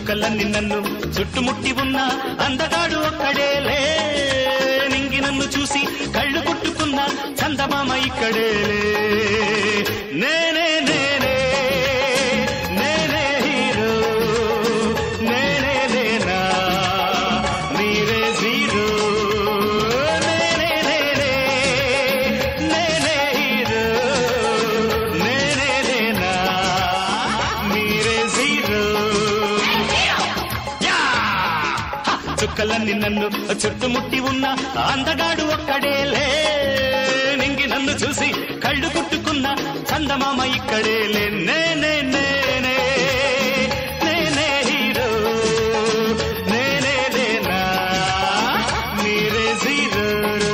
చుక్కలన్నీ నన్ను చుట్టుముట్టి ఉన్న అందగాడు ఒక్కడేలే నింగి నన్ను చూసి కళ్ళు కొట్టుకున్న చందమామ ఇక్కడేలే నేనే నేనే నేనే హీరో నేనే నేనా నీవే జీరో నేనే నేనే నేనే హీరో నేనే నేనా నీవే జీరో యా! హ! చుక్కలన్నీ నన్ను చుట్టుముట్టి ఉన్న అందగాడు ఒక్కడేలే నింగి నన్ను చూసి కళ్ళు కుట్టుకున్న చందమామ ఇక్కడేలే నేనే నేనే నేనే హీరో నేనే నేనా మీరే జీరో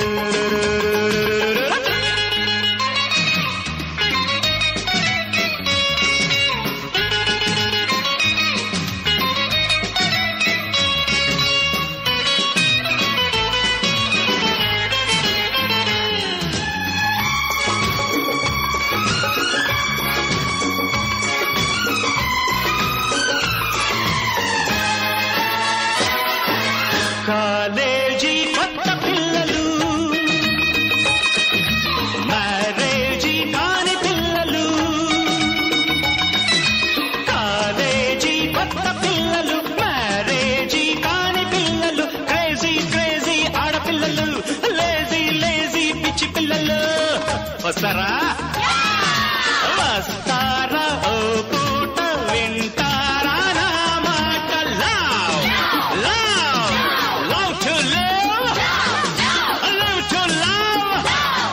కాలేజీ కొత్త పిల్లలు మ్యారేజీ కాని పిల్లలు కాలేజీ కొత్త పిల్లలు మ్యారేజీ కాని పిల్లలు క్రేజీ క్రేజీ ఆడపిల్లలు లేజీ లేజీ పిచ్చి పిల్లలు వస్తారా వస్తారా ఓ పూట వింటారా నా మాట love love love to love love to love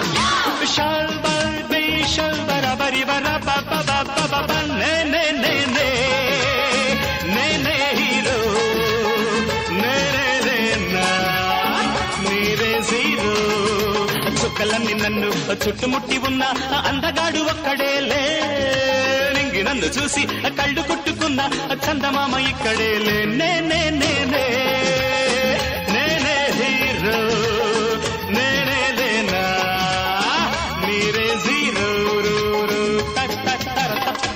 షల్బరి షల్బర బరి బర బ బ బ బ బ బ నే నే నే నే నే నే హీరో నే నే నే నా నీవే జీరో చుక్కలన్నీ నన్ను చుట్టుముట్టి ఉన్న అందగాడు ఒక్కడేలే నింగి నన్ను చూసి కళ్ళు కుట్టుకున్న చందమామ ఇక్కడేలే నే నే నే నే నేనే హీరో నేనే లేనా మీరే జీరో రూ, రూ, టక్, టక్, టర, టక్.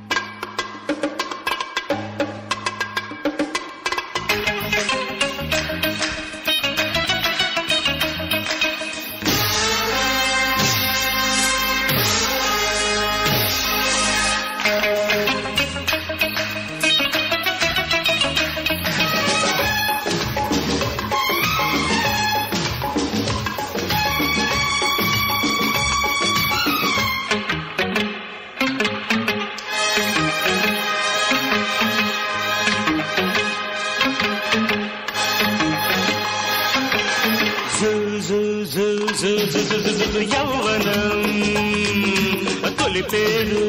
జు, జు, జు, జు, జు, జు, జు, జు, జు, యౌవనం తొలి పేరు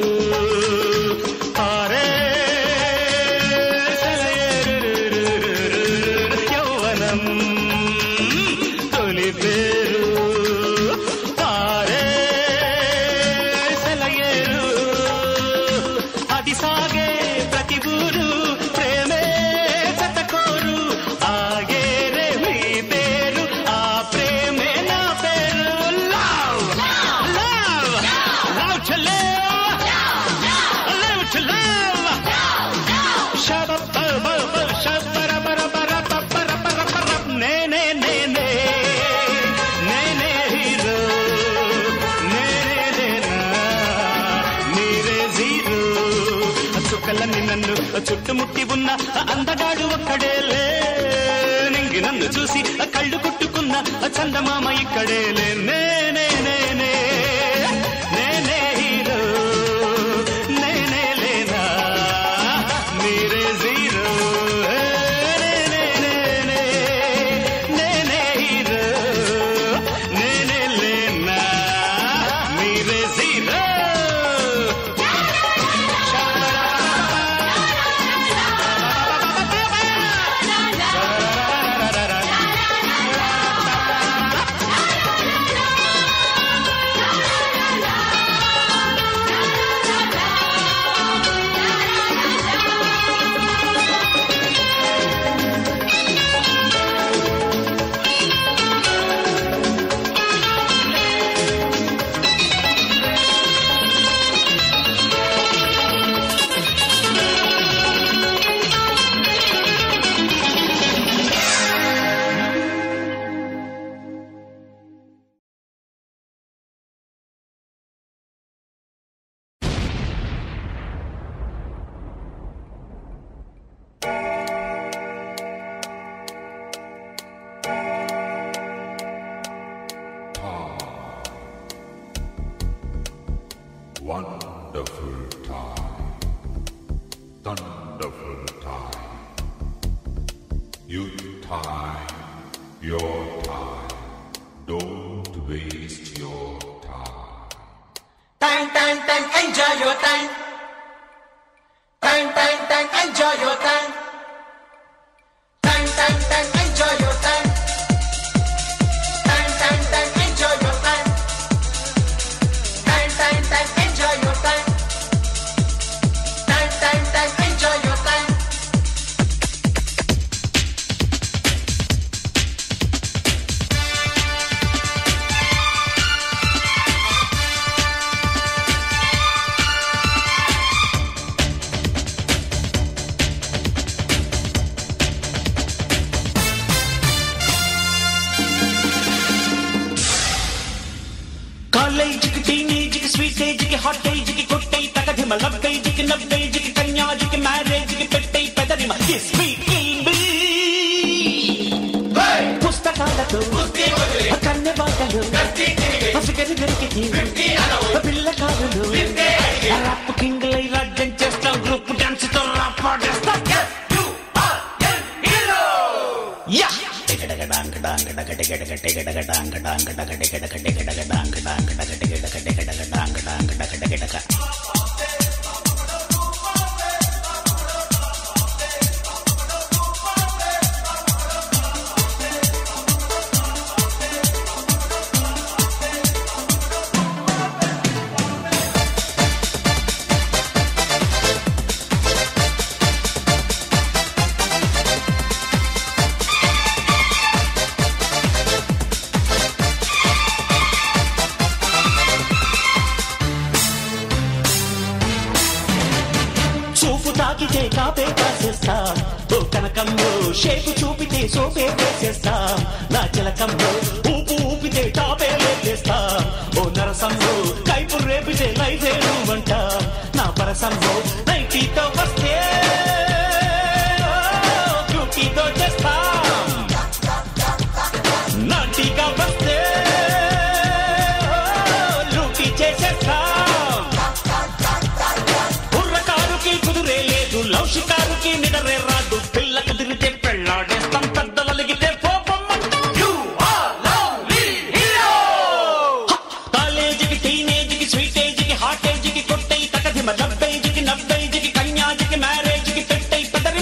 ఆరే యౌవనం తొలి పేరు ఆరే సెలయేరు అది సాగే ప్రతి ఊరు ప్రేమే జతకోరు ఆగేరే మీ పేరు ఆ ప్రేమే నా పేరు love love love to live live to love షబ బ బ బ షబర బర బర బ బర బర బర నేనే నేనే నేనే హీరో నేనే నేనా మీరే జీరో చుక్కలన్నీ నన్ను చుట్టుముట్టి ఉన్న అందగాడు ఒక్కడేలే నింగి నన్ను చూసి కళ్ళు కుట్టుకున్న చందమామ ఇక్కడేలే నేనే నేనే నేనే హీరో నేనే లేనా మీరే జీరో నేనే నేనే నేనే హీరో నేనే లేనా మీరే zero Wonderful time. Thunderful time. Youth time. Your time. Don't waste your time. Time, time, time, enjoy your time. Time, time, time, enjoy your time. Time, time, time, enjoy your time. Time, time, time, enjoy your time. Time, time, time, enjoy your time. Time, time, time, enjoy your time. కాలేజీకి టీనేజీకి sweet ఏజ్కి hot ఏజ్కి కొట్టై తగదిమ love ఏజ్కి now ఏజ్కి కన్యాజీకి మ్యారేజ్కి పెట్టై పెదరిమ kiss me kill me పుస్తకాలతో కన్నె బాటలు figure దొరికితే పిల్ల కారులు రాప్ కింగ్లై రాజ్యం చేస్తాం గ్రూప్ డాన్స్ తో రాప్ పాడేస్తాం యా చూపు తాకితే కాపే కాసేస్తా ఓ కనకంలో షేపు చూపితే సోపే వేసేస్తా నా చిలకంలో ఊపు ఊపితే టాపే లేచేస్తా ఓ నరసంలో కైపు రేపితే లైఫే నువ్వంట నా పరసంలో నైటీతో వస్తే ఓ బ్యూటీతో చేస్తా నాటిగా వస్తే ఓ లూటీ చేసేస్తా కుర్రకారుకి కుదురే లేదు లవ్ షికారుకి నిదరే రాదు పిల్ల కుదిరితే పెళ్ళాడేస్తాం పెద్దలగితే కాలేజీకి టీనేజీకి స్వీట్ ఏజ్కి హాట్ ఏజ్కి కొట్టై తకదిమ డబ్బేజ్కి నవ్వేజ్కి కన్యాజికి మ్యారేజ్కి పెట్టై పెదరిమ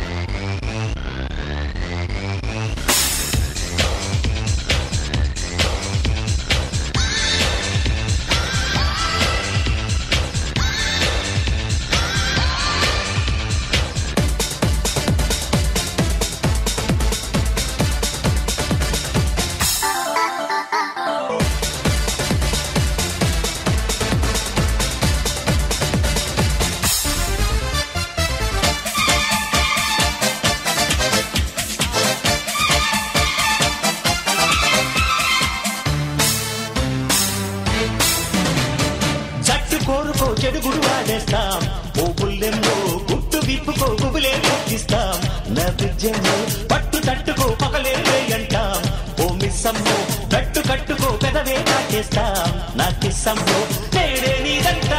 జట్టు కోరుకో చెడుగుడు వాడేస్తాం ఓ బుల్లెంలో గుట్టు విప్పుకో గుబులే గుర్తిస్తాం నా విద్యంలో పట్టు తట్టుకో పగలే వేయంటాం ఓ మిస్సమ్మో కట్టు కట్టుకో పెదవే కాటేస్తాం నా కిస్సమ్మో నేడే నీదంటా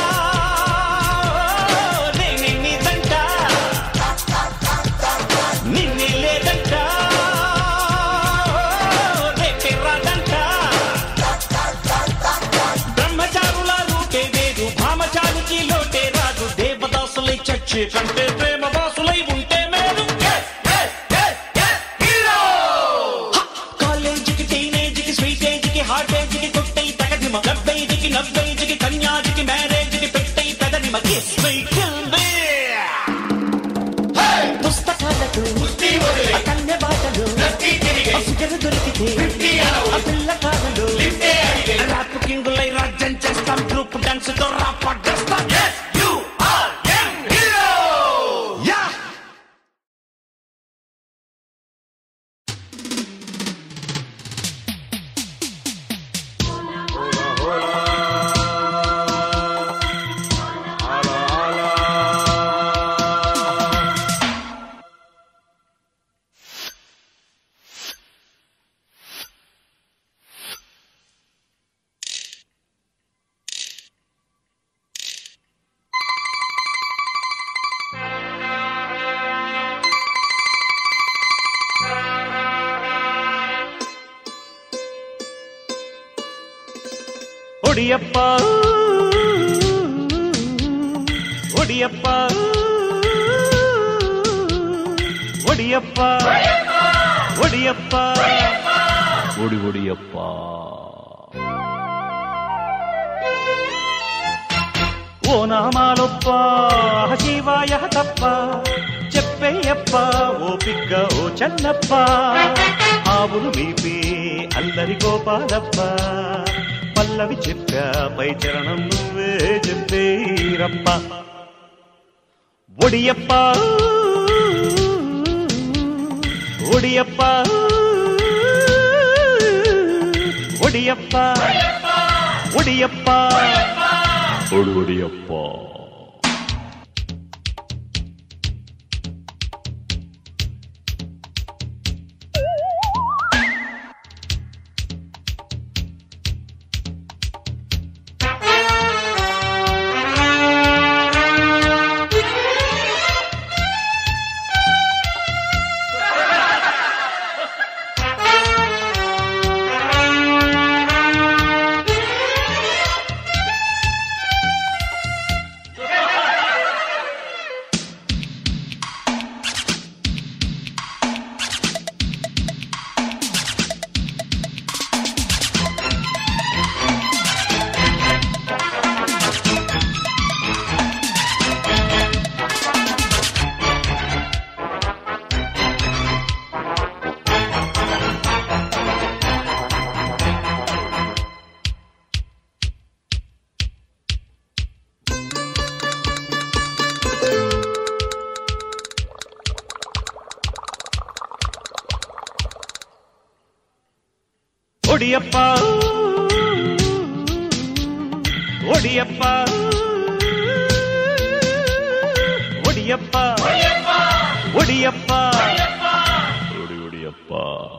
నేనే నీదంటా నిన్నే లేదంటా రేపే రాదంటా బ్రహ్మచారుల రూటే వేరు భామచారుకి లోటే రాదు దేవదాసులై చచ్చే కంటే ప్రేమ దాసులై ఉంటే మేలు కాలేజీకి టీనేజీకి స్వీట్ ఏజ్కి హార్ట్ ఏజ్కి కొట్టై తగదిమ డబ్బైజికి నవ్వైజికి కన్యాజికి మ్యారేజ్కి పెట్టై పెదనిమ కిస్ మై కిల్బే పుస్తకాలకు కన్నె బాటలు ఫిగర్ దొరికితే ఆ పిల్ల కారులు రాప్ కింగులై రాజ్యం చేస్తాం గ్రూప్ డాన్స్ తో రాప్ పడ్డేస్తాం యా ఒడియప్ప ఒడియప్ప ఒడియప్ప ఒడియప్ప ఒడి ఒడియప్ప ఓ నామాలొప్ప శివాయ తప్ప చెప్పేయప్ప ఓ పిగ్గ ఓ చన్నప్ప ఆవులు మీపే అల్లరి గోపాలప్ప పల్లవి చెప్పా పై చరణం నువ్వే చెప్పేరప్ప ఒడియప్ప ఒడియప్ప ఒడియప్ప ఒడియప్ప ఒడి ఒడియప్ప ఒడియప్ప ఒడియప్ప ఒడియప్ప ఒడియప్ప ఒడి ఒడియప్ప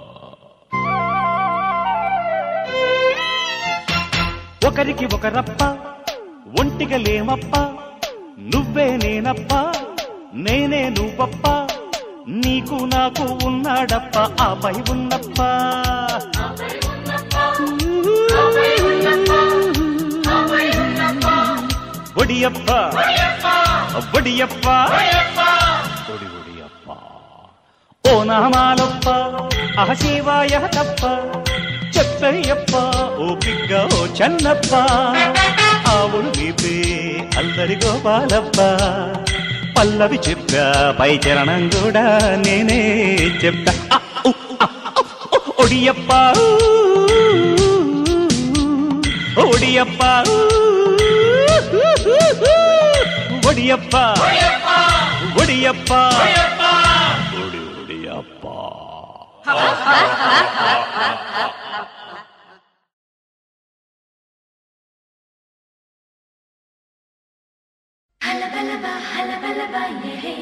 ఒకరికి ఒకరప్ప ఒంటిగా లేమప్ప నువ్వే నేనప్ప నేనే నువ్వప్ప నీకు నాకు ఉన్నాడప్ప ఆపై ఉన్నప్ప ఒడియప్ప ఒడియప్ప ఒడి ఒడియప్ప ఓ నామాలప్ప అహశివాయ తప్ప చెప్పయ్యప్ప ఓ పిగ్గ ఓ చన్నప్ప ఆవులు మీపే అల్లరి గోపాలప్ప పల్లవి చెప్పా పై చరణం కూడా నేనే చెప్పా ఆ, ఉ, ఆ, ఉ, ఒడియప్ప ఒడియప్ప ఒడియప్ప ఒడియప్ప ఒడి ఒడియప్ప హలబలబా హలబలబా యహే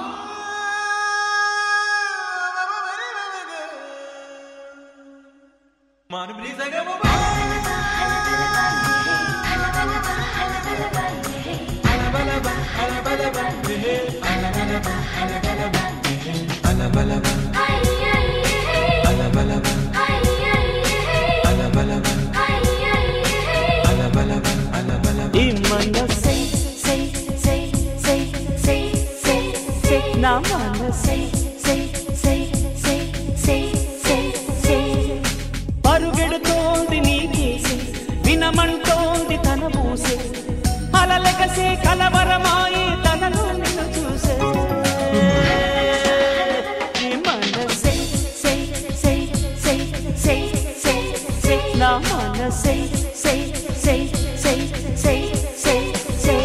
హలబలబా హలబలబా యహే హలబలబా హలబలబా యహే హలబలబా హలబలబా యహే హలబలబా హలబలబా యహే హలబలబా హయ్యయ్యే హలబలబా హయ్యయ్యే హలబలబా హయ్యయ్యే హలబలబా హలబలబా ఈ మనసై say say say say say say నా మనసై say say say say say say say పరుగెడుతోంది నీకేసి వినమంటోంది తన మూసే అలలెగసే కలవరమాయి తనలో నిన్ను చూసే ఈ మనసే say say say say say say నా మనసై say say say say say say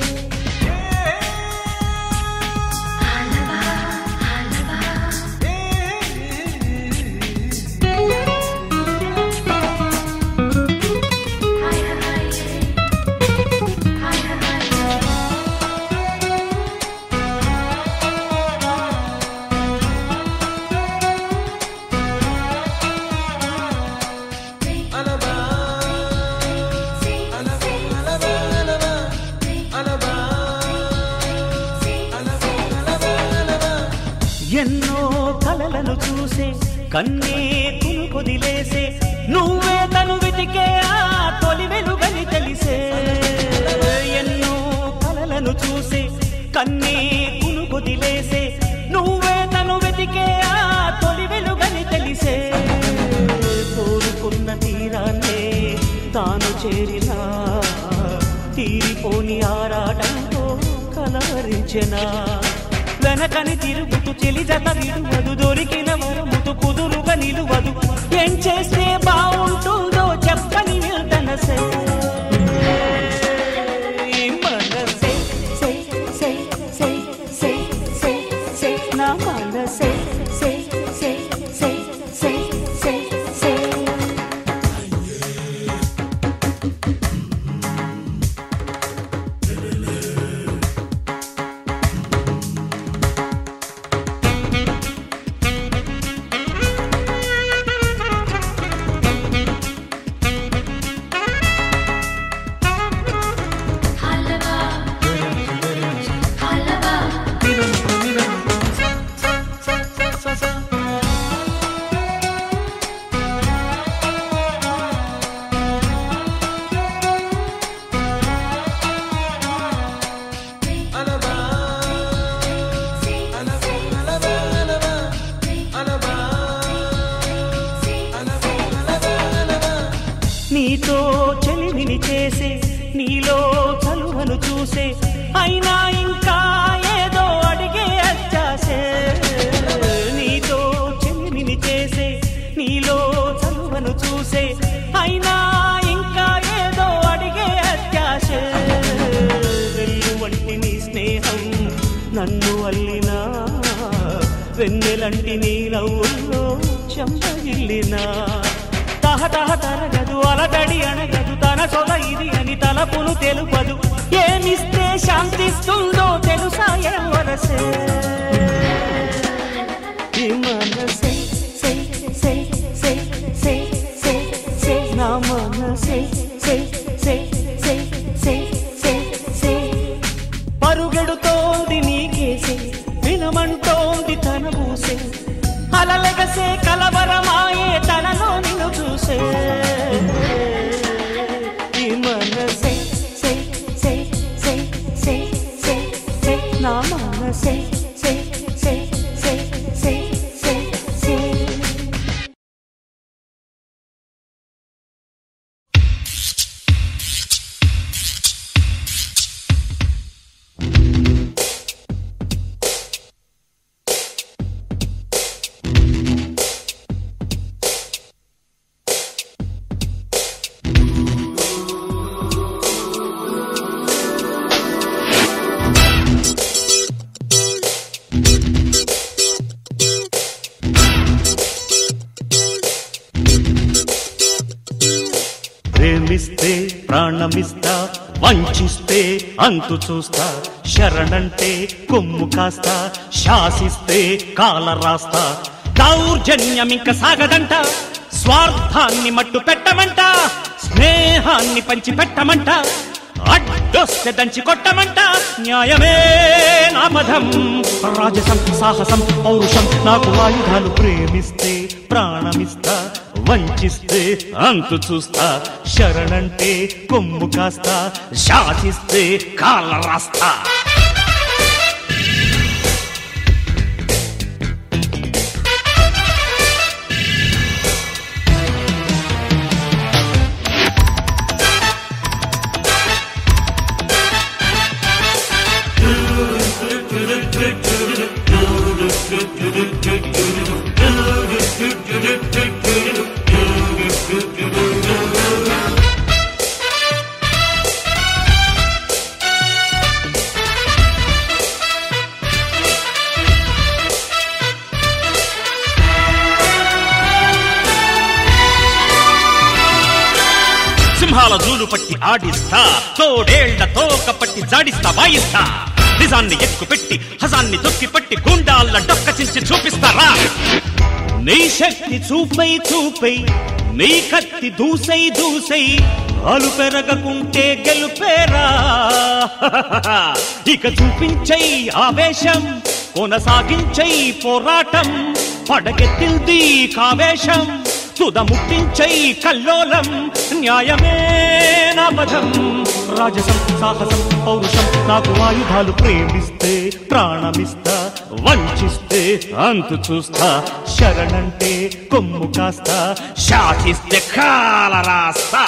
Halaba halaba Hi hi Hi hi ఎన్నో కలలను చూసే కన్నే కుదిలేసే నువ్వే తను వెతికే ఆ తొలి తొలి వెలుగని తెలిసే ఎన్నో కలలను చూసే కన్నీ కునుకొదిలేసే నువ్వే తను వెతికే ఆ తొలి వెలుగని తెలిసే కోరుకున్న తీరాన్నే తాను చేరినా తీరిపోని ఆరాటంతో కలవరించెనా వెనకని తిరుగుతూ చెలి జత విడువదు దొరికిన వరముతు కుదురుగా నిలువదు ఏం చేస్తే బాగుంటుందో చెప్పని మనసే మనసే say, say, say, say, say, say, నా మనసే say, say, say, say, say, say, say. Halava, halava, నీతో చెలిమిని చేసే నీలో చలువను చూసే అయినా ఇంకా ఏదో అడిగే అత్యాసే నీతో చెలిమిని చేసే నీలో చలువను చూసే అయినా ఇంకా ఏదో అడిగే అత్యాసే వెల్లు వంటి నీ స్నేహం నన్ను అల్లినా వెన్నెలంటి నీ నవ్వుల్లో చెంపగిల్లినా తహ తహ తరగదు అలదడి అనగదు తన సొల ఇది అని తలపును తెలుపదు ఏమిస్తే శాంతిస్తుందో తెలుసా ఏం వరసే ఈ మనసే Say, say, say, say, say, say, నా మనసే say, say, say, say, say, say. పరుగెడుతోంది నీకేసే వినమంటోంది తన పూసే అలలెగసే కలవరమాయే తనలో నిన్ను చూసే ఈ మనసే Say, say, say, say, say, say. నా మనసే Say, say, say, say, say, say, say. ప్రేమిస్తే ప్రాణమిస్తా వంచిస్తే అంతు చూస్తా శరణంటే కొమ్ము కాస్తా శాసిస్తే కాల రాస్తా దౌర్జన్యం ఇంక సాగదంట స్వార్థాన్ని మట్టు పెట్టమంట స్నేహాన్ని పంచి పెట్టమంట అడ్డొస్తే దంచి కొట్టమంట న్యాయమే నా పదం రాజసం సాహసం పౌరుషం నాకు ఆయుధాలు ప్రేమిస్తే ప్రాణమిస్తా వంచిస్తే అంతు చూస్తా శరణంటే కొమ్ము కాస్తా శాసిస్తే కాళ్ళ రాస్తా సింహాల జూలు పట్టి ఆడిస్తా తోడేళ్ల తోక పట్టి జాడిస్తా వాయిస్తా నిజాన్ని ఎక్కు పెట్టి హజాన్ని తొక్కి పట్టి గుండాల డొక్క చించి చూపిస్తారా నీ శక్తి చూపై చూపై నీ కత్తి దూసై దూసై అలు పెరగకుంటే గెలుపేరా ఇక చూపించై ఆవేశం కొనసాగించై పోరాటం పడకెత్తింది కావేశం తుద ముట్టించై కల్లోలం న్యాయమే నాపథం రాజసం సాహసం పౌరుషం నాకు ఆయుధాలు ప్రేమిస్తే ప్రాణమిస్తా వంచిస్తే అంతు చూస్తా శరణంటే కొమ్ము కాస్తా శాసిస్తే కాల రాస్తా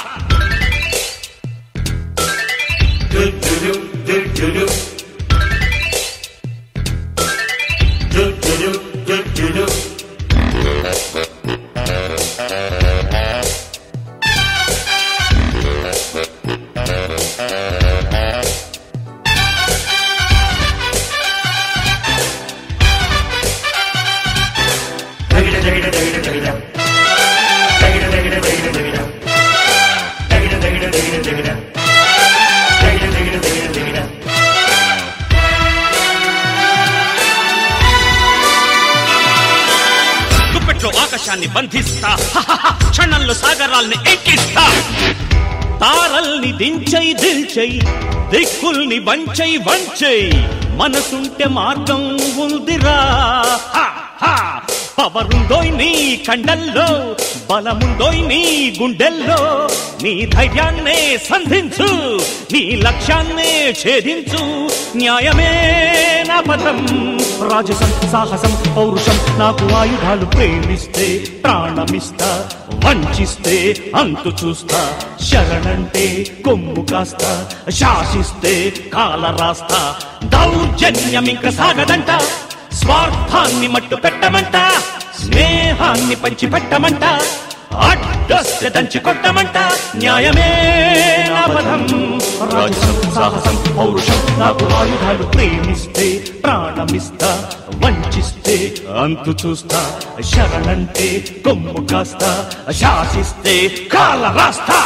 గుప్పెట్లో ఆకాశాన్ని బంధిస్తా హహహ, క్షణంలో సాగరాల్ని ఎక్కిస్తా తారల్ని దించై దిల్చై దిక్కుల్ని వంచై వంచై మనసుంటే మార్గం ఉందిరా హ, హ. పవరుందోయ్ నీ కండల్లో బలముందోయ్ నీ గుండెల్లో నీ ధైర్యాన్నే సంధించు నీ లక్ష్యాన్నే ఛేదించు న్యాయమే నా పదం రాజసం సాహసం పౌరుషం నాకు ఆయుధాలు ప్రేమిస్తే ప్రాణమిస్తా వంచిస్తే అంతు చూస్తా శరణంటే కొమ్ము కాస్తా శాసిస్తే కాల రాస్తా దౌర్జన్యం ఇంక సాగదంట స్వార్థాన్ని మట్టు పెట్టమంట స్నేహాన్ని పంచి పెట్టమంట అడ్డొస్తే దంచి కొట్టమంట న్యాయమే నాపదం రాజసం సాహసం పౌరుషం నాకు ఆయుధాలు ప్రేమిస్తే ప్రాణమిస్తా వంచిస్తే అంతు చూస్తా శరణంటే కొమ్ము కాస్తా శాసిస్తే కాల రాస్తా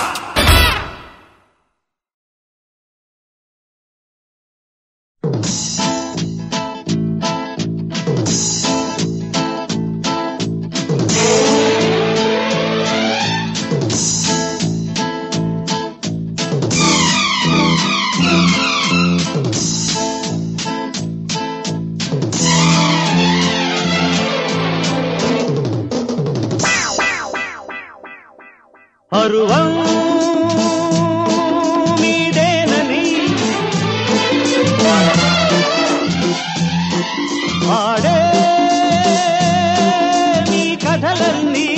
పరువం మీదేనని ఆడే మీ కథలన్నీ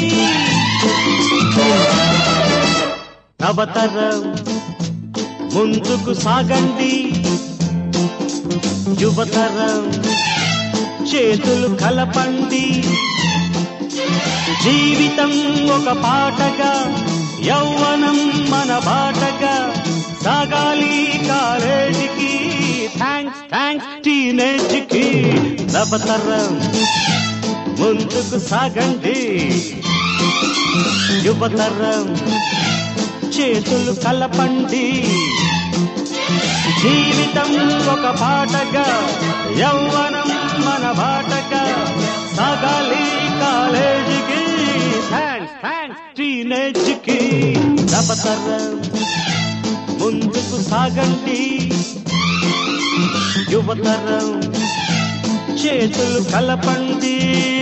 నవతరం ముందుకు సాగండి యువతరం చేతులు కలపండి జీవితం ఒక పాటగా యౌవనం మన బాటగా సాగాలి కాలేజీకి థ్యాంక్స్ థ్యాంక్స్ టీనేజ్కి నవతరం ముందుకు సాగండి యువతరం చేతులు కలపండి జీవితం ఒక పాటగా యౌవనం మన బాటగా సాగాలి కాలేజీకి థ్యాంక్స్ థ్యాంక్స్ టీనేజ్కి నవతరం ముందుకు సాగండి యువతరం చేతులు కలపండి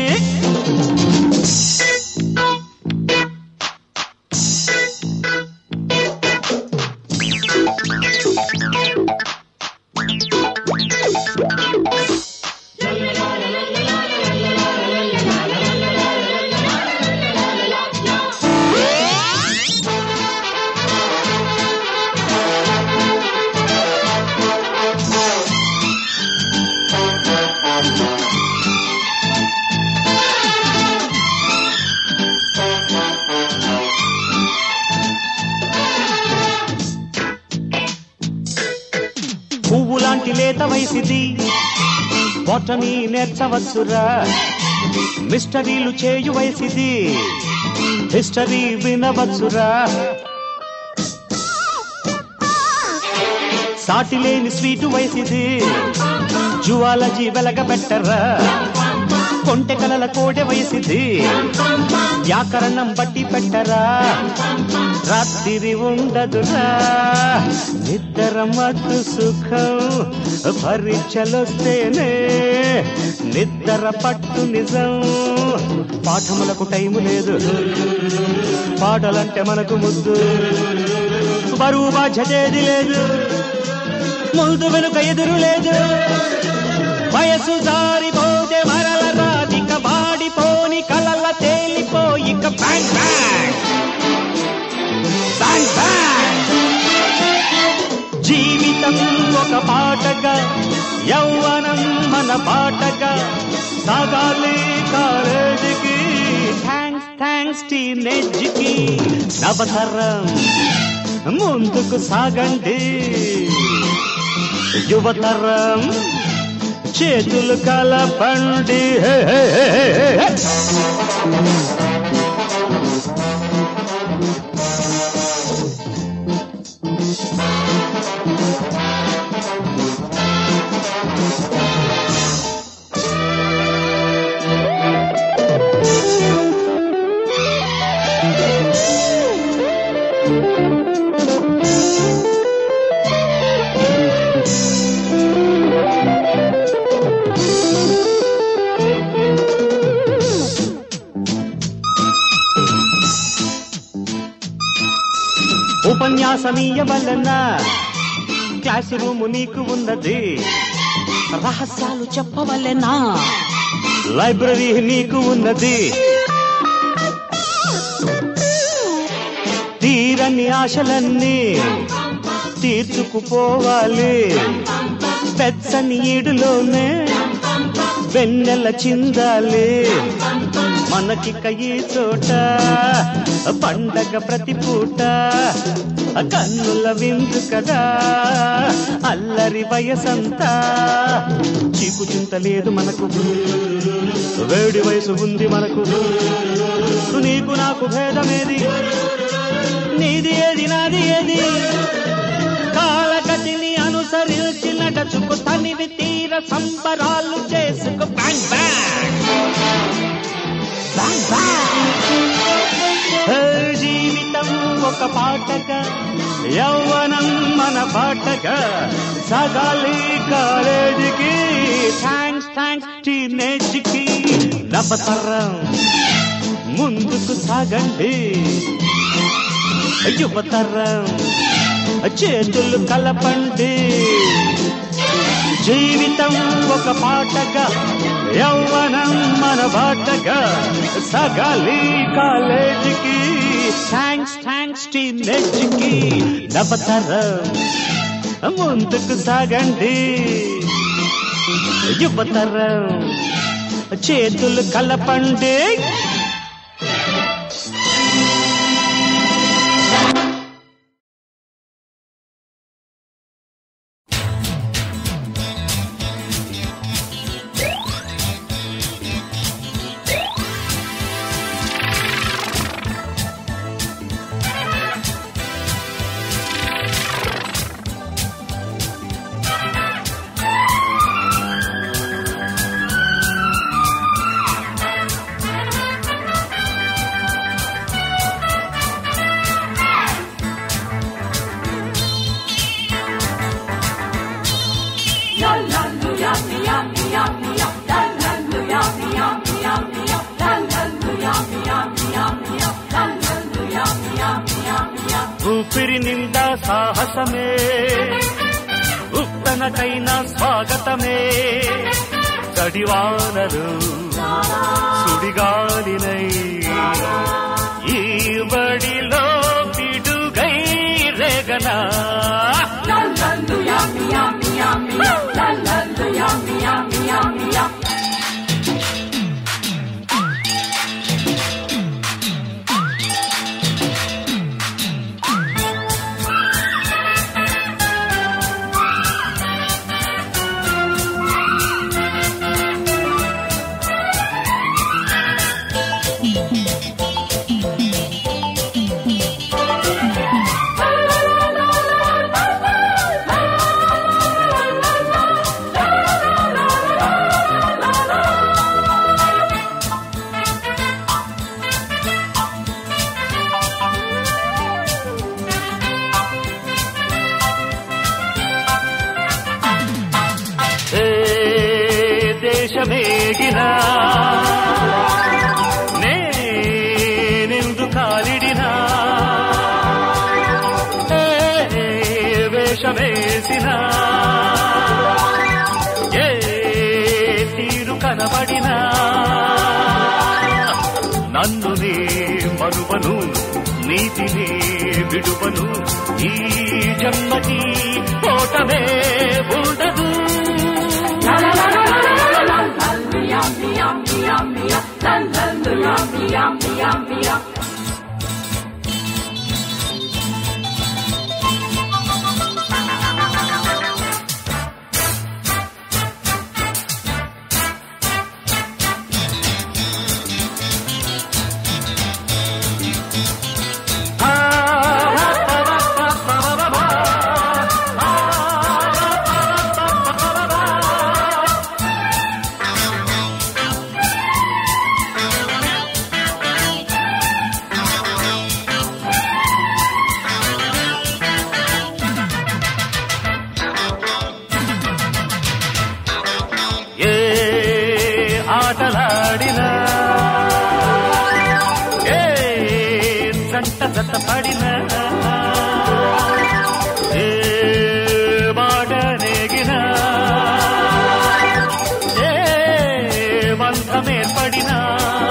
పువ్వు లాంటి లేత వయసిది బొటని నేర్చవచ్చురా మిస్టరీలు చేయు వయసిది హిస్టరీ వినవచ్చురా సాటి లేని స్వీటు వయసిది జువాలజీ వెలగబెట్టరా కొంటె కలల కోడె వయసిది వ్యాకరణం బట్టి పెట్టరా రాత్రి ఉండదురా నిద్ర మత్తు సుఖం పరీక్షలొస్తేనే నిద్ర పట్టు నిజం పాఠములకు టైము లేదు పాటలంటే మనకు ముద్దు బరువు బాధ్యత ఏది లేదు ముందు వెనుక ఎదురు లేదు వయసు జారిపోతే మరల రాదిక వాడిపోని కలల తేలిపోయిక బ్యాంగ్ బ్యాంగ్ బ్యాంగ్ బ్యాంగ్ జీవితం ఒక పాటగా యౌవనం మన పాటగా సాగాలి కాలేజీకి థ్యాంక్స్ థ్యాంక్స్ టీనేజ్కి నవతరం ముందుకు సాగండి యువతరం చేతులు కలపండి హే, హే, హే, హే, హే. ఉపన్యాసమీయవలన క్లాస్ రూము నీకు ఉన్నది రహస్యాలు చెప్పవలెనా లైబ్రరీ నీకు ఉన్నది తీరని ఆశలన్నీ తీర్చుకుపోవాలి పెచ్చని ఈడులోనే వెన్నెల చిందాలి మనకిక ఈ చోట పండగ ప్రతి పూట కన్నుల విందు కదా అల్లరి వయసంతా చీకు చింత లేదు మనకు వేడి వయసు ఉంది మనకు నీకు నాకు భేదమేది నీది ఏది నాది ఏది కాలగతిని అనుసరించి నడచుకు తనివి తీర సంబరాలు చేసుకు బ్యాంగ్ బ్యాంగ్ బ్యాంగ్ బ్యాంగ్ హే, జీవితం ఒక పాటగా యౌవనం మన పాటగా సగాలి కాలేజీకి థ్యాంక్స్ థ్యాంక్స్ టీనేజ్కి నవతరం ముందుకు సాగండి యువతరం చేతులు కలపండి జీవితం ఒక పాటగా యౌవనం మన బాటగా సగాలి కాలేజీకి థ్యాంక్స్ థ్యాంక్స్ టీనేజ్కి నవతరం ముందుకు సాగండి యువతరం చేతులు కలపండి ఊపిరి నిండా సాహసమే ఉత్తనకైన స్వాగతమే చడివానరు సుడిగాలినై ఈ బడిలో పిడుగై రేగనా ఏ దేశమేగినా కనబడినా ఏ తీరు కనబడినా నన్ను నే మరువను నీతిని విడువను ఈ జన్మకి ఓటమే ఉండదు ఏ ఆటలాడినా ఏ జంట జత పడినా ఏ మాట నేగినా ఏ బంధమేర్పడినా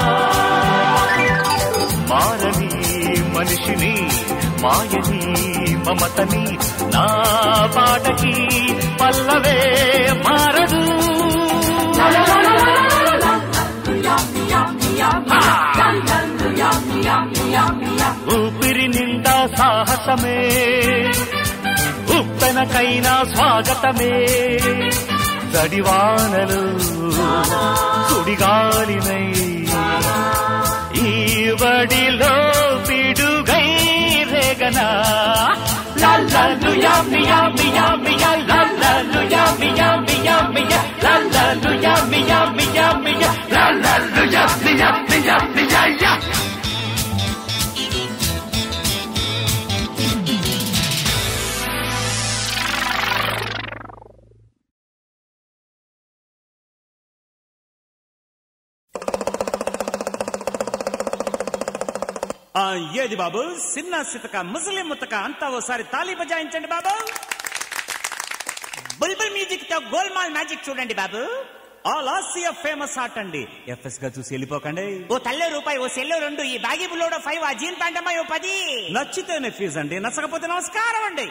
మారని మనిషిని మాయని మమతని నా పాటకి పల్లవే మారదు ఊపిరి నిండా సాహసమే ఉప్పెనకైనా స్వాగతమే జడివానలు సుడిగాలినై ఈ బడిలో పిడుగై రేగనా లల్లలు యామి యామి యామి యా లల్లలు యామి యామి యామి యా లల్లలు యామి యామి యామి యా లల్లలు యామి యామి యామి యా యా ఆ, ఏది బాబు సిన్న సితక ముసలి ముతక అంతా ఓసారి తాళి బజాయించండి బాబు బుల్బుల్ మ్యూజిక్ తో గోల్మాల్ మ్యాజిక్ చూడండి బాబు ఆల్ ఆసియా ఫేమస్ ఆర్ట్ అండి ఎఫ్ఎస్ గా చూసి వెళ్ళిపోకండి ఓ తల్లో రూపాయి ఓ సెల్లో రెండు ఈ బాగి బుల్లోడో ఫైవ్ ఆ జీన్ ప్యాంట్ అమ్మాయి ఓ పది నచ్చితేనే ఫీజు అండి నచ్చకపోతే నమస్కారం అండి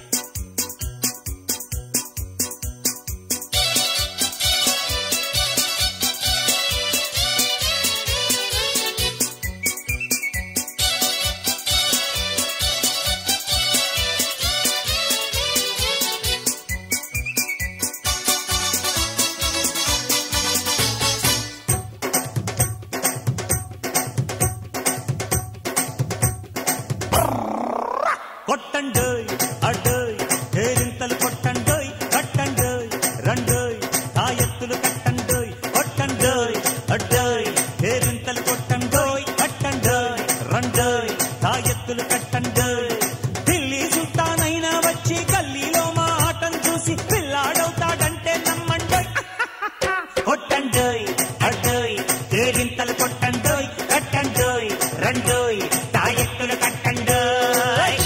కొట్టండోయ్ అడ్డోయ్ హేరింతలు కొట్టండోయ్ కట్టండోయ్ రండోయ్ తాయెత్తులు కట్టండోయ్ కొట్టండోయ్ అడ్డోయ్ హేరింతలు కొట్టండోయ్ కట్టండోయ్ రండోయ్ తాయెత్తులు కట్టండోయ్ ఢిల్లీ సుల్తానైనా వచ్చి గల్లీలో మా ఆటం చూసి పిల్లాడవుతాడంటే నమ్మండోయ్ కొట్టండోయ్ అడ్డోయ్ హేరింతలు కొట్టండోయ్ కట్టండోయ్ రండోయ్ తాయెత్తులు కట్టండోయ్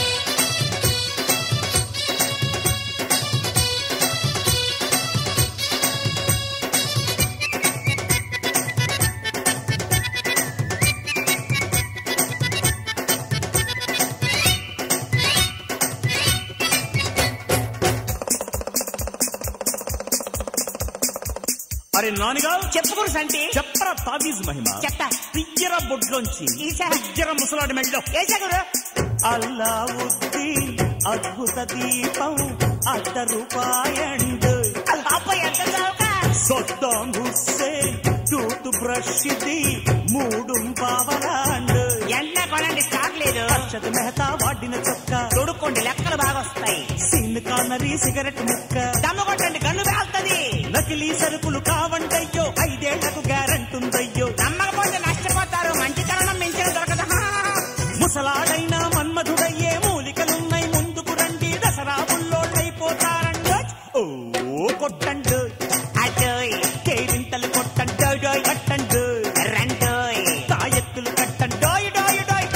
అరే నానిగా చెప్పుకురు సంటి చెప్పరా తాబీజ్ మహిమ చెప్తా తియ్యర బొడ్లోంచి ఈసా. తియ్యర ముసలాడి మెళ్ళో ఏసా గురు అల్లావుద్దీన్ అద్భుత దీపం అర్ధ రూపాయండ్ అబ్బాయి ఎంత చౌక సొద్దాం హుస్సేన్ టూత్ బ్రష్ ఇది మూడు పావలాండ్ ఎండ కొనండి స్టాక్ లేదు అక్షత్ మెహతా వాడిన చొక్క తొడుక్కోండి లెక్కలు బాగా వస్తాయి సీన్ కానరీ సిగరెట్ ముక్క దమ్ము కొట్టండి గన్ను పేలుతుంది నకిలీ సరుకులు కావండయ్యో ఐదేళ్లకు గ్యారంటీ ఉందయ్యో నమ్మకపోతే నష్టపోతారు మంచి తరుణం మించిన దొరకదు ముసలాడైన మన్మధుడయ్యే మూలికలున్నాయి ముందుకు రండి దసరా బుల్లోళ్ళైపోతారండి ఓ కొట్టండు అటోయ్ కేరింతలు కొట్టండు కట్టండు రండోయ్ తాయెత్తులు కట్టండు డోయ్ డోయ్ డోయ్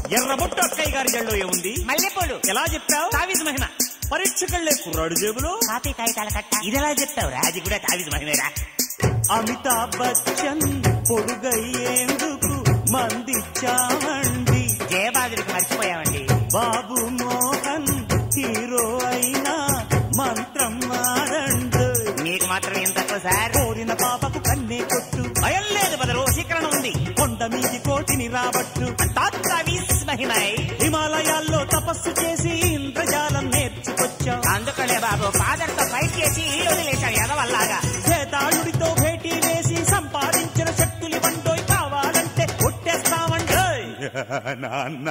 ఎర్రబొట్టు అక్కయ్య గారి జల్లో ఏముంది మల్లెపూలు ఎలా చెప్తావు తావిజ్ మహిమ పరీక్షకెళ్లే కుర్రాడు జేబులో కాపీ కాగితాల కట్ట ఇది ఎలా చెప్తావురా అది కూడా తావిజ్ మహిమేరా అమితాబ్ బచ్చన్ పొడుగయ్యేందుకు మందిచ్చామండి జయబాదుడికి మర్చిపోయామండి బాబు మోహన్ హీరో అయినా మంత్రం మారండు మీకు మాత్రం ఏం తక్కువ సార్ కోరిన పాపకు కన్నే కొట్టు భయం లేదు బదులు వశీకరణ ఉంది కొండ మీది కోటిని రాబట్టు తావిజ్ మహిమై హిమాలయాల్లో తపస్సు చేసి ఇంద్రజాలం నేర్చుకొచ్చాం అందుకనే బాబు ఫాదర్ తో ఫైట్ చేసి ఇల్లు వదిలేశాడు ఎదవల్లాగా చేతాళుడితో భేటీ వేసి సంపాదించిన శక్తులు వండోయ్ కావాలంటే కొట్టేస్తామండోయ్ నాన్న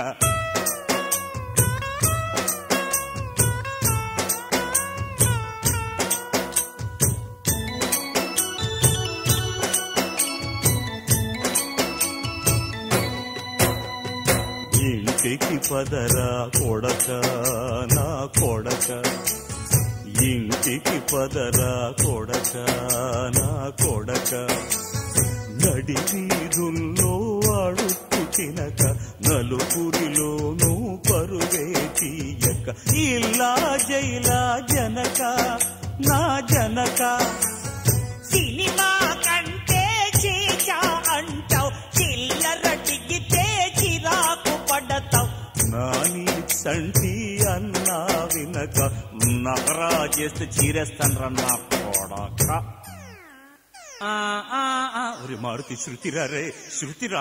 ఇంటికి పదరా కొడక నా కొడక ఇంటికి పదరా కొడక నా కొడక నడి వీధుల్లో అడుక్కు తినక నలుగురిలోనూ పరువే తీయక ఇలా జైలా జనక నా జనక సినిమా కంటే చీచా అంటావు చిల్లర దిగితే చిరాకు పడతావు నాని సంటి అన్నా వినక నకరా చేస్తే చీరేస్తాను నా కొడక ఆ, ఆ, ఆ. ఒరి మారుతి శృతిరా రే శృతిరా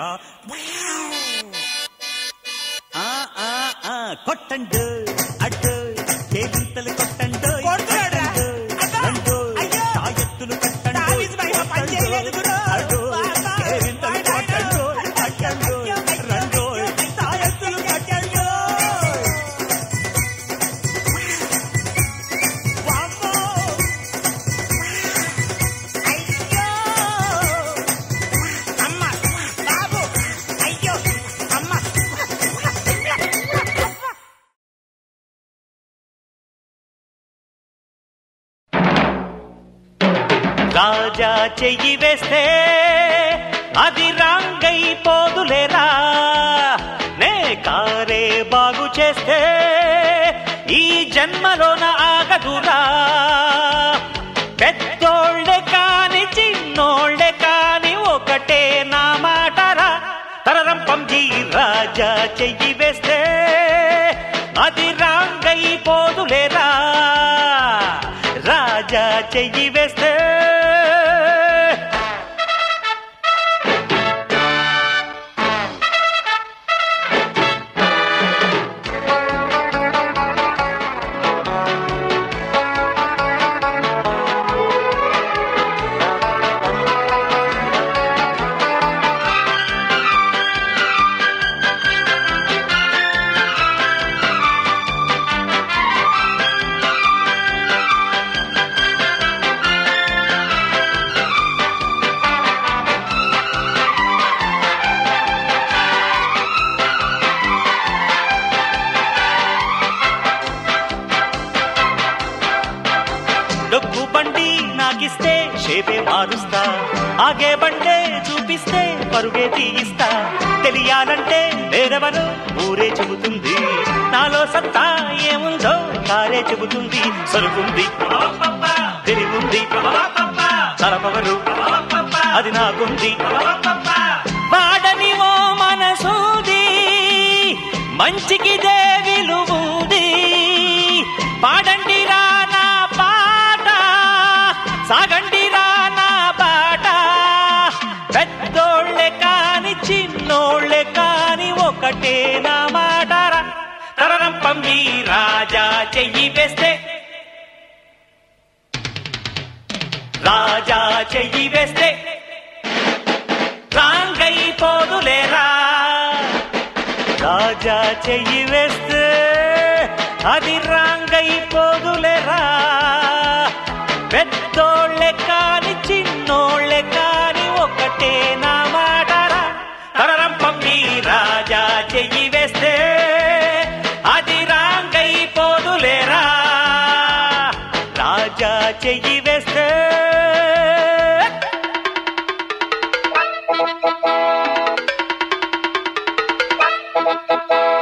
ఆ, ఆ, ఆ. కొట్టండు అడ్డు కేరింతలు కొట్టండు కొడుతున్నాడురా. అబ్బా. రండు. అయ్యో. తాయెత్తులు కట్టండు తావిజ్ మహిమ పని చేయలేదు గురు. అడ్డు. బాబా. కేరింతలు కొట్టండు కట్టండు రండు. తాయెత్తులు కట్టండు వామ్మో. అయ్యో అమ్మ బాబు అయ్యో అమ్మ రాజా చెయ్యి వేస్తే అది రాంగైపోదులేరా నే కారే బాగు చేస్తే ఈ జన్మలోన ఆగదురా పెద్దోళ్ళే కాని చిన్నోళ్ళే కాని ఒకటే నా మాటరా తరరం పంజీ రాజా చెయ్యి వేస్తే అది రాంగైపోదులేరా రాజా చెయ్యి వేస్తే డొక్కు బండి నాకిస్తే షేపే మారుస్తా ఆగే బండే చూపిస్తే పరుగే తీయిస్తా తెలియాలంటే వేరెవరు ఊరే చెబుతుంది నాలో సత్తా ఏముందో కారే చెబుతుంది సరుకుంది తిరిగుంది తలపవరు అది నాకుంది వాడని ఓ మనసుది మంచికి దేవిలువుంది పాడండి రా నా పాట సాగండి రా నా బాట పెద్దోళ్ళే కాని చిన్నోళ్ళే కాని ఒకటే నా మాటరా తరరం పంపి రాజా చెయ్యి వేస్తే రాజా చెయ్యి వేస్తే రాంగైపోదులేరా రాజా చెయ్యి వేస్తే అది రాంగైపోదులేరా పెద్దోళ్ళే కాని చిన్నోళ్ళే కాని ఒకటే నా మాటరా తరరం పంపి రాజా చెయ్యి వేస్తే అది రాంగైపోదులేరా రాజా చెయ్యి వేస్తే Thank you.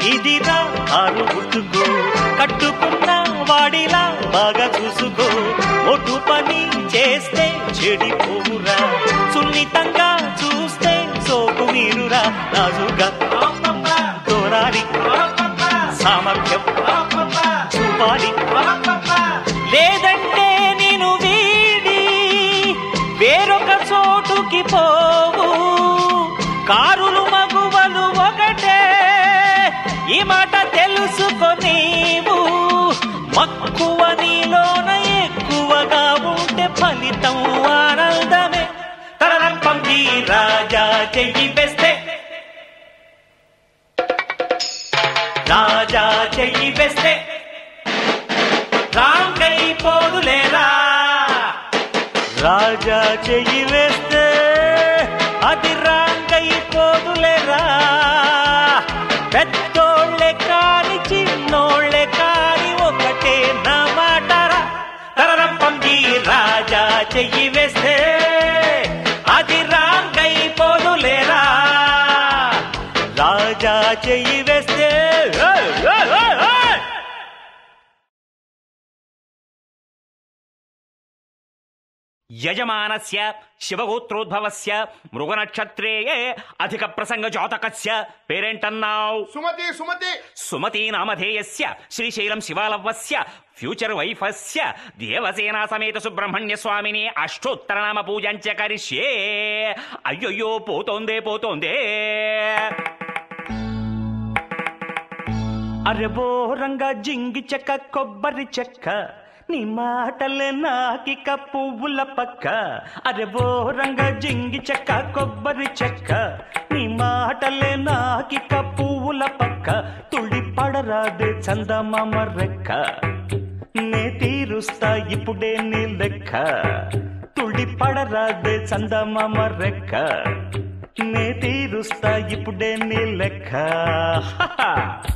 ఇదిరా ఆరు గుట్టుకో కట్టుకున్న వాడిలా బాగా చూసుకో ఒటు పని చేస్తే చెడిపోవురా సున్నితంగా చూస్తే సోకు మీరురా రాజుగా తోరాలి సామర్థ్యం చూపాలి లేదంటే నేను వీడి వేరొక చోటుకి పోవు కారులు మగువలు ఒకటే ఈ మాట తెలుసుకో నీవు మక్కువ నీలోన ఎక్కువగా ఉంటే ఫలితం ఆనందమే తరరంపం ఈ రాజా చెయ్యి వేస్తే రాజా చెయ్యి వేస్తే రాంగైపోదులేరా రాజా చెయ్యి వేస్తే అది రాంగైపోదులేరా పెద్దోళ్ళే కాని చిన్నోళ్ళే కాని ఒకటే నా మాటరా తరరంపం ఈ రాజా చెయ్యి వేస్తే అది రాంగైపోదులేరా రాజా చెయ్యి వేస్తే ఏయ్, ఏయ్, ఏయ్, ఏయ్! యజమానస్య శివగోత్రోద్భవస్య మృగనక్షత్రేయే అధిక ప్రసంగ జాతకస్య పేరేంటన్నావు సుమతి సుమతి సుమతీ నామధేయస్య శ్రీశైలం శివాలవ్వస్య ఫ్యూచర్ వైఫస్య దేవసేనా సమేత సుబ్రహ్మణ్య స్వామిని అష్టోత్తర నామ పూజంచ కరిష్యే అయ్యయ్యో పోతోందే పోతోందే అరే బోరంగా జింగి చెక్క కొబ్బరి చెక్క నీ మాటలే నాకిక పువ్వుల పక్క అరే బోరంగా జింగి చెక్క కొబ్బరి చెక్క నీ మాటలే నాకిక పువ్వుల పక్క తుడి పడరాదే చందమామ రెక్క నే తీరుస్తా ఇప్పుడే నీ లెక్క తుడి పడరాదే చందమామ రెక్క నే తీరుస్తా ఇప్పుడే నీ లెక్క హహ.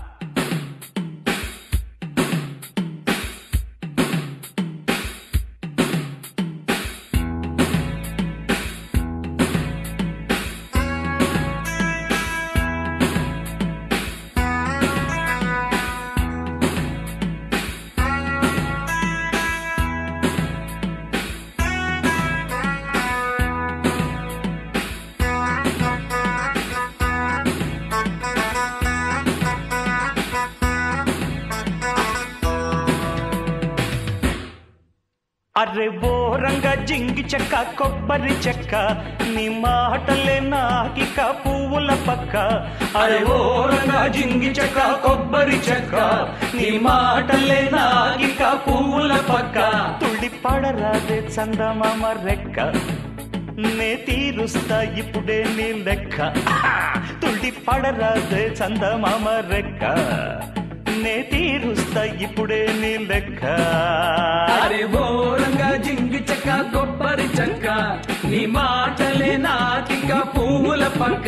అరే బోరంగా జింగి చెక్క కొబ్బరి చెక్క నీ మాటలే నాకిక పువ్వుల పక్క అరే బోరంగా జింగి చెక్క కొబ్బరి చెక్క నీ మాటలే నాకిక పువ్వుల పక్క తుడి పడరాదే చందమామ రెక్క నే తీరుస్తా ఇప్పుడే నీ లెక్క తుడి పడరాదే చందమామ రెక్క నే తీరుస్తా ఇప్పుడే నీ లెక్క అరే బోరంగా జింగి చెక్క కొబ్బరి చెక్క నీ మాటలే నాకిక పువ్వుల పక్క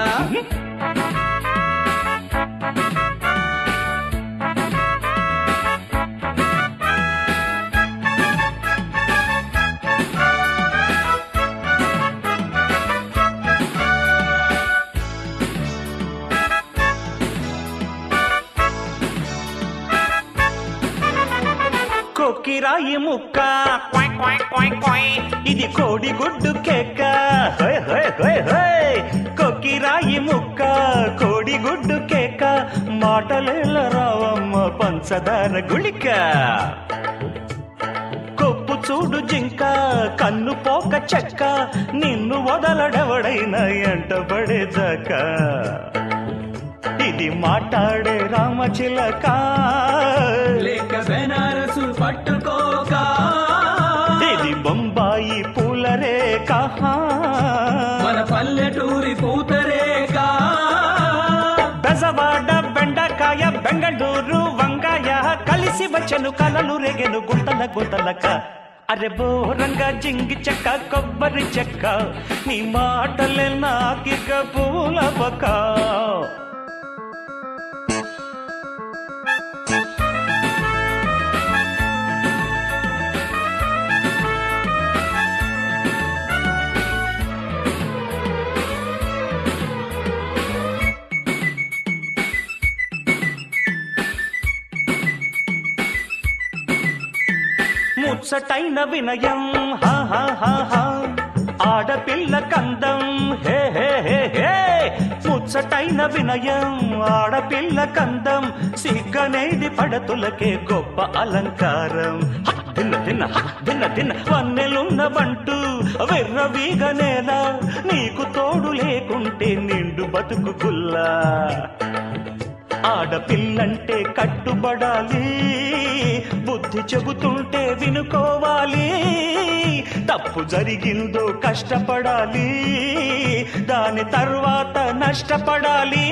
కొక్కిరాయి ముక్క క్వాయ్ క్వాయ్ క్వాయ్ క్వాయ్. ఇది కోడి గుడ్డు కేక హోయ్ హోయ్ హోయ్ హోయ్. కొక్కిరాయి ముక్క కోడి గుడ్డు కేక మాటలేల రావమ్మ పంచదార గుళిక కొప్పు చూడు జింక కన్ను పోక చెక్క నిన్ను వదలడెవడైనా ఎంటబడేదాక ఇది మాట్లాడే రామచిలక లేక బెనారసు పట్టుకోక ఇది బొంబాయి పూల రేఖ మన పల్లెటూరి పూతరేక బెజవాడ బెండకాయ బెంగళూరు వంకాయ కలిసి వచ్చెను కలలు రేగెను గుంతల గుంతలక అరే బోరంగా జింగి చెక్క కొబ్బరి చెక్క నీ మాటలే నాకిక పూల పక్క ముచ్చటైన వినయం హా హా హా హా ఆడపిల్ల కందం హే హే హే హే ముచ్చటైన వినయం ఆడపిల్ల కందం సిగ్గనేది పడతులకే గొప్ప అలంకారం హ, దిన్న దిన్న హ, దిన్న దిన్న వన్నెలున్న బంటు వెర్రవీగ నేల నీకు తోడు లేకుంటే నిండు బతుకు గుల్లా ఆడపిల్లంటే కట్టుబడాలి బుద్ధి చెబుతుంటే వినుకోవాలి తప్పు జరిగిందో కష్టపడాలి దాని తర్వాత నష్టపడాలి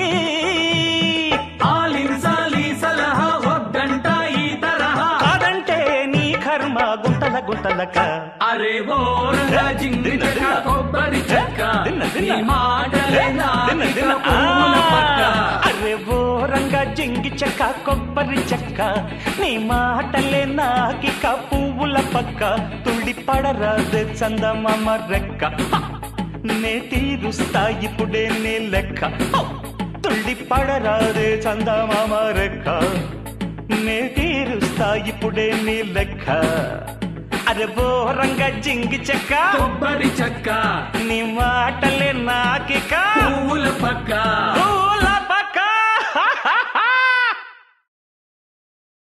ఆలించాలి సలహా వద్దంట ఈ తరహా కాదంటే నీ కర్మ గుంటల గుంటలక అరే ఓరగా జింగిక కొబ్బరి చెక్క దిన్న, దిన్న. నీ మాటలే దిన్న, నాకిక దిన్న. పువ్వుల పక్క అరే ఓరంగా జింగి చెక్క కొబ్బరి చెక్క నీ మాటలే నాకిక పువ్వుల పక్క తుళ్ళి పడరాదే చందమామ రెక్క హ! నే తీరుస్తా ఇప్పుడే నీ లెక్క హ! తుళ్ళి పడరాదే చందమామ రెక్క నే తీరుస్తా ఇప్పుడే నీ లెక్క అరే బోరంగా జింగి చెక్క కొబ్బరి చెక్క నీ మాటలే నాకిక పువ్వుల పక్క